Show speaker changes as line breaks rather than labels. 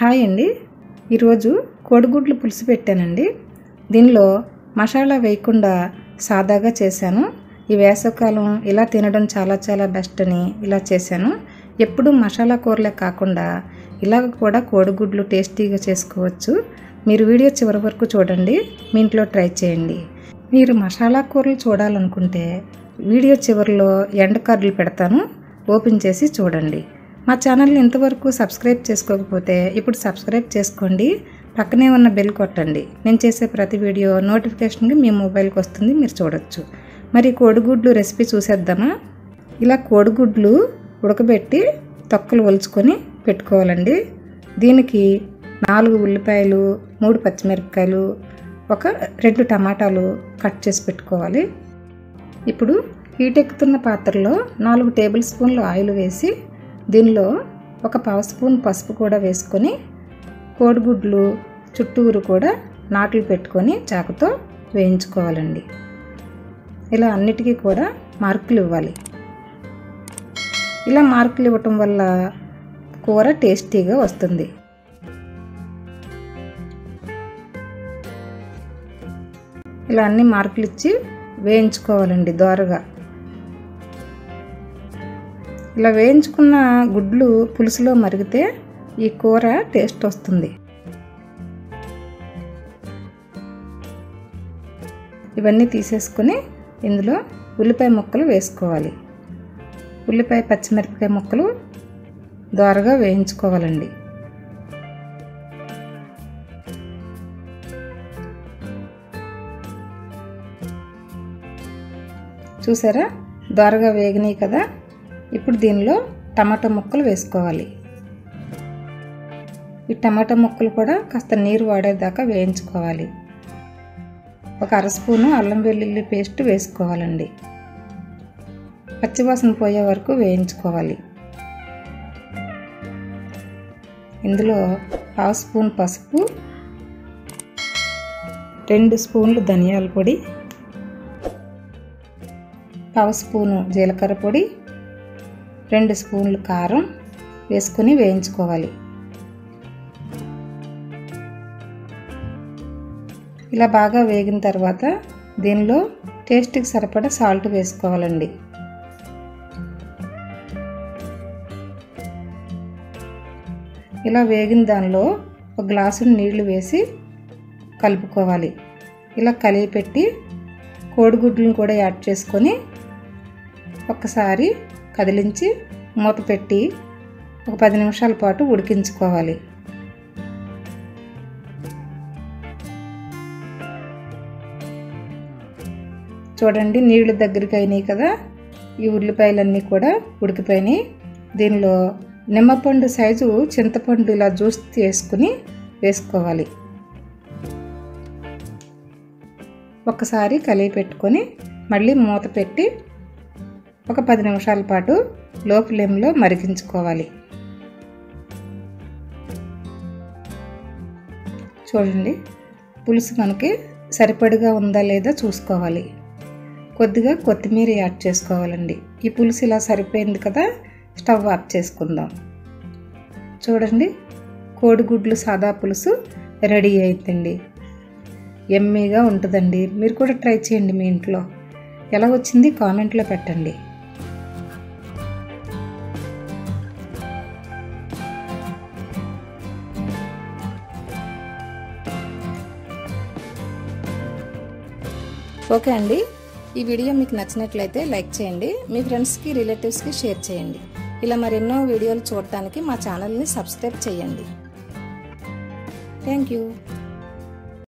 hi అండి ఈరోజు కోడిగుడ్లు పులుసు పెట్టానండి దీనిలో మసాలా వేయకుండా సాదాగా చేశాను ఈ వేసవకాలం ఇలా తినడం చాలా చాలా బెస్ట్ అని ఇలా చేశాను ఎప్పుడు మసాలా కూరలే కాకుండా ఇలాగ కూడా కోడిగుడ్లు టేస్టీగా చేసుకోవచ్చు మీరు వీడియో చివరి వరకు చూడండి మీ ఇంట్లో ట్రై చేయండి మీరు మసాలా కూరలు చూడాలనుకుంటే వీడియో చివరిలో ఎండ కార్డులు పెడతాను ఓపెన్ చేసి చూడండి మా ఛానల్ని ఇంతవరకు సబ్స్క్రైబ్ చేసుకోకపోతే ఇప్పుడు సబ్స్క్రైబ్ చేసుకోండి పక్కనే ఉన్న బెల్ కొట్టండి నేను చేసే ప్రతి వీడియో నోటిఫికేషన్గా మీ మొబైల్కి వస్తుంది మీరు చూడొచ్చు మరి కోడిగుడ్లు రెసిపీ చూసేద్దామా ఇలా కోడిగుడ్లు ఉడకబెట్టి తొక్కలు ఒలుచుకొని పెట్టుకోవాలండి దీనికి నాలుగు ఉల్లిపాయలు మూడు పచ్చిమిరపకాయలు ఒక రెండు టమాటాలు కట్ చేసి పెట్టుకోవాలి ఇప్పుడు హీట్ ఎక్కుతున్న పాత్రలో నాలుగు టేబుల్ స్పూన్లు ఆయిల్ వేసి దీనిలో ఒక పావు స్పూన్ పసుపు కూడా వేసుకొని కోడిగుడ్లు చుట్టూరు కూడా నాట్లు పెట్టుకొని చాకుతో వేయించుకోవాలండి ఇలా అన్నిటికీ కూడా మార్కులు ఇవ్వాలి ఇలా మార్కులు ఇవ్వటం వల్ల కూర టేస్టీగా వస్తుంది ఇలా అన్ని మార్కులు ఇచ్చి వేయించుకోవాలండి దోరగా ఇలా వేయించుకున్న గుడ్లు పులుసులో మరిగితే ఈ కూర టేస్ట్ వస్తుంది ఇవన్నీ తీసేసుకొని ఇందులో ఉల్లిపాయ ముక్కలు వేసుకోవాలి ఉల్లిపాయ పచ్చిమిరపకాయ ముక్కలు దోరగా వేయించుకోవాలండి చూసారా దోరగా వేగినాయి కదా ఇప్పుడు దీనిలో టమాటా ముక్కలు వేసుకోవాలి ఈ టమాటా ముక్కలు కూడా కాస్త నీరు వాడేదాకా వేయించుకోవాలి ఒక అర స్పూను అల్లం వెల్లుల్లి పేస్ట్ వేసుకోవాలండి పచ్చివాసన పోయే వరకు వేయించుకోవాలి ఇందులో పావు స్పూన్ పసుపు రెండు స్పూన్లు ధనియాల పొడి పావు స్పూను జీలకర్ర పొడి రెండు స్పూన్లు కారం వేసుకొని వేయించుకోవాలి ఇలా బాగా వేగిన తర్వాత దీనిలో టేస్ట్కి సరిపడా సాల్ట్ వేసుకోవాలండి ఇలా వేగిన దానిలో ఒక గ్లాసు నీళ్లు వేసి కలుపుకోవాలి ఇలా కలిపి పెట్టి కోడిగుడ్లను కూడా యాడ్ చేసుకొని ఒక్కసారి కదిలించి మూత పెట్టి ఒక పది నిమిషాల పాటు ఉడికించుకోవాలి చూడండి నీళ్లు దగ్గరికి అయినాయి కదా ఈ ఉల్లిపాయలన్నీ కూడా ఉడికిపోయినాయి దీనిలో నిమ్మపండు సైజు చింతపండు ఇలా జ్యూస్ తీసుకుని వేసుకోవాలి ఒకసారి కలిపి పెట్టుకొని మళ్ళీ మూత పెట్టి ఒక పది నిమిషాల పాటు లో ఫ్లేమ్లో మరిగించుకోవాలి చూడండి పులుసు మనకి సరిపడిగా ఉందా లేదా చూసుకోవాలి కొద్దిగా కొత్తిమీర యాడ్ చేసుకోవాలండి ఈ పులుసు ఇలా సరిపోయింది కదా స్టవ్ ఆఫ్ చేసుకుందాం చూడండి కోడిగుడ్లు సాదా పులుసు రెడీ అయిపోయింది ఎమ్మీగా ఉంటుందండి మీరు కూడా ట్రై చేయండి మీ ఇంట్లో ఎలా వచ్చింది కామెంట్లో పెట్టండి ఓకే అండి ఈ వీడియో మీకు నచ్చినట్లయితే లైక్ చేయండి మీ ఫ్రెండ్స్కి రిలేటివ్స్కి షేర్ చేయండి ఇలా మరెన్నో వీడియోలు చూడటానికి మా ఛానల్ని సబ్స్క్రైబ్ చేయండి థ్యాంక్ యూ